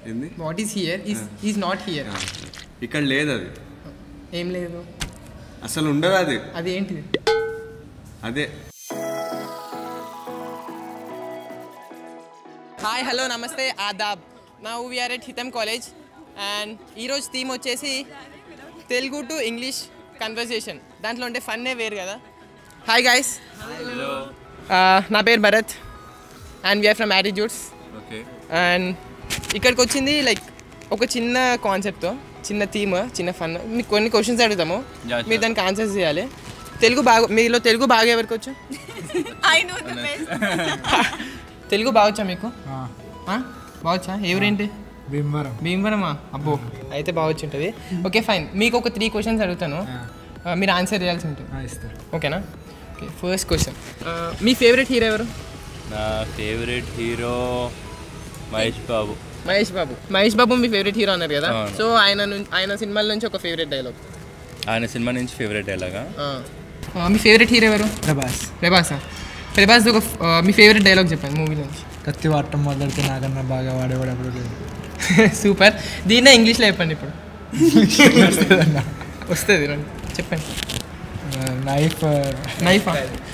ఏంది what is here is is not here ఆ, ఇక్కడ లేదు అది ఏం లేదు అసలు ఉండదు అది అది ఏంటిది అదే హాయ్ హలో నమస్తే ఆదాబ్ నా we are at Hitam college and ఈరోజు థీమ్ వచ్చేసి తెలుగు టు ఇంగ్లీష్ కన్వర్జేషన్ దాంట్లో ఉంటే ఫన్నే వేరు కదా హాయ్ గాయస్ నా పేరు Bharat and we are from attitudes okay and ఇక్కడికి వచ్చింది లైక్ ఒక చిన్న కాన్సెప్ట్తో చిన్న థీమ్ చిన్న ఫన్ మీకు కొన్ని క్వశ్చన్స్ అడుగుతాము Yeah, sure. మీరు దానికి ఆన్సర్స్ చేయాలి తెలుగు బాగా మీలో తెలుగు బాగా ఎవరికి వచ్చు I know the best. Telugu బాగొచ్చా మీకు ఆ? బాగొచ్చా ఎవరేంటి భీమవరం భీమవరమా అబ్బో అయితే బాగొచ్చు ఉంటుంది ఓకే ఫైన్ మీకు ఒక త్రీ క్వశ్చన్స్ అడుగుతాను ఆ, మీరు ఆన్సర్ చేయాల్సి ఉంటుంది ఇస్తారు ఓకేనా ఓకే ఫస్ట్ క్వశ్చన్ మీ ఫేవరెట్ హీరో ఎవరు నా ఫేవరెట్ హీరో మహేష్ బాబు మహేష్ బాబు మహేష్ బాబు మీ ఫేవరెట్ హీరో అన్నారు కదా అవును. సో ఆయన నుంచి ఆయన సినిమాల నుంచి ఒక ఫేవరెట్ డైలాగ్ ఆయన సినిమా నుంచి ఫేవరెట్ ఎలాగా మీ ఫేవరెట్ హీరో ఎవరు ప్రభాస్ ప్రభాసా ప్రభాస్ ఒక ఆ, మీ ఫేవరెట్ డైలాగ్ చెప్పండి మూవీ నుంచి కత్తి వాడటం మొదలెడితే నాకన్నా బాగా వాడేవాడు ఎప్పుడు లేదు సూపర్ దీన్నే ఇంగ్లీష్లో చెప్పండి ఇప్పుడు వస్తుంది రండి చెప్పండి నైఫ్ నైఫా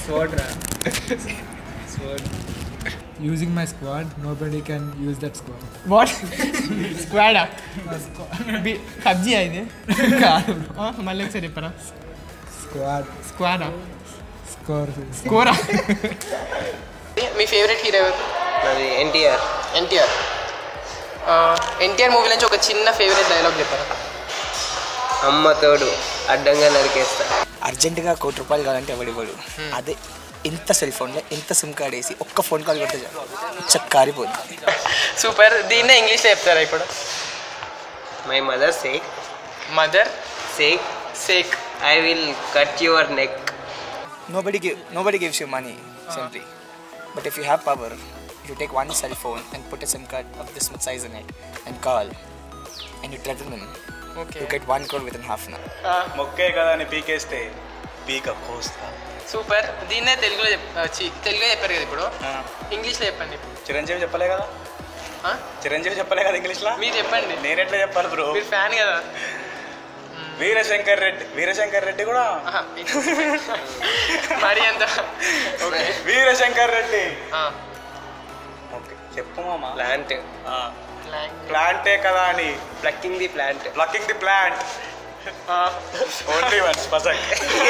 using my squad nobody can use that squad what స్క్వాడా పబ్జీ ఇది ఆ, మళ్ళీ ఒకసారి చెప్పరా స్క్వాడ్ స్క్వాడా స్కోర్ కోరా మీ ఫేవరెట్ హీరో ఎవరు అది ఎన్టీఆర్ ఎన్టీఆర్ ఎన్టీఆర్ మూవీ నుంచి ఒక చిన్న ఫేవరెట్ డైలాగ్ చెప్పరా అమ్మ తోడు అడ్డంగా నరికేస్తా అర్జెంటుగా కోటి రూపాయలు కావాలంటే ఎవడివ్వడు అదే ఇంత సెల్ ఫోన్లో ఇంత సిమ్ కార్డ్ వేసి ఒక్క ఫోన్ కాల్ కొడితే చాలు చక్కారిపోతుంది సూపర్ దీన్నే ఇంగ్లీష్లో చెప్తారా ఇప్పుడు my mother sake mother sake sake I will cut your neck nobody give nobody gives you money simply but if you have power if you take one cell phone and put a sim card of this much size in it and call and you threaten them okay you get one crore within half an hour మొక్కే కదా అని పీకేస్తే పీక కోస్తా super దీన్నే తెలుగులో చెప్ ఆ, చి తెలుగులో చెప్పారు కదా ఇప్పుడు ఇంగ్లీష్లో చెప్పండి ఇప్పుడు చిరంజీవి చెప్పలే కదా ఆ? చిరంజీవి చెప్పలే కదా ఇంగ్లీష్లో మీరు చెప్పండి నేను ఎట్లా చెప్పాలి బ్రో మీరు ఫ్యాన్ కదా వీరశంకర్ రెడ్డి వీరశంకర్ రెడ్డి కూడా ఆహా, మరి అంత ఓకే వీరశంకర్ రెడ్డి ఆ, ఓకే చెప్పు మామ ప్లాంట్ like, ప్లాంటే కదా అని plucking the plant plucking the plant ah, only once పసక్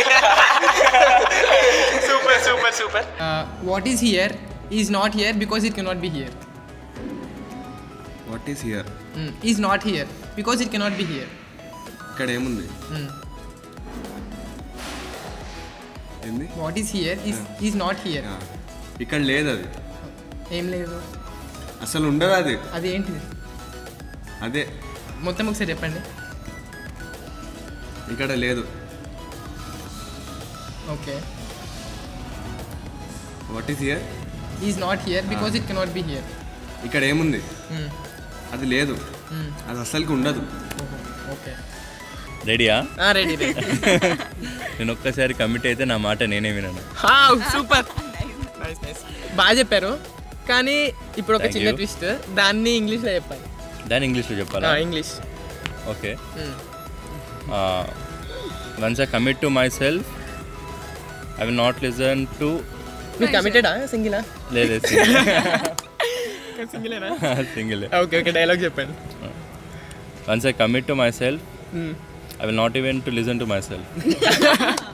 super super super what is here is not here because it cannot be here what is here is not here because it cannot be here ఇక్కడ ఏముంది ఏంది what is here is is not here ఆ, ఇక్కడ లేదు అది ఏం లేదు అసలు ఉండదు అది అది ఏంటిది అదే మొత్తం ఒకసారి చెప్పండి ఇక్కడ లేదు okay what is here is not here because it cannot be here ఇక్కడ ఏముంది అది లేదు అది అసలుకి ఉండదు ఓకే రెడీయా రెడీ రెడీ నేను ఒక్కసారి కమిట్ అయితే నా మాట నేనే వినను సూపర్ బాగా చెప్పారు కానీ ఇప్పుడు ఒక Thank చిన్న you. ట్విస్ట్ దాన్ని ఇంగ్లీష్లో చెప్పాలి దాని ఇంగ్లీష్లో చెప్పాలా English okay once I commit to myself I will not listen to మీరు కమిటెడా సింగిలా లేదు సింగిలేనా సింగిల్ ఓకే ఓకే డైలాగ్ చెప్పండి once I commit to myself I will not even to listen to my self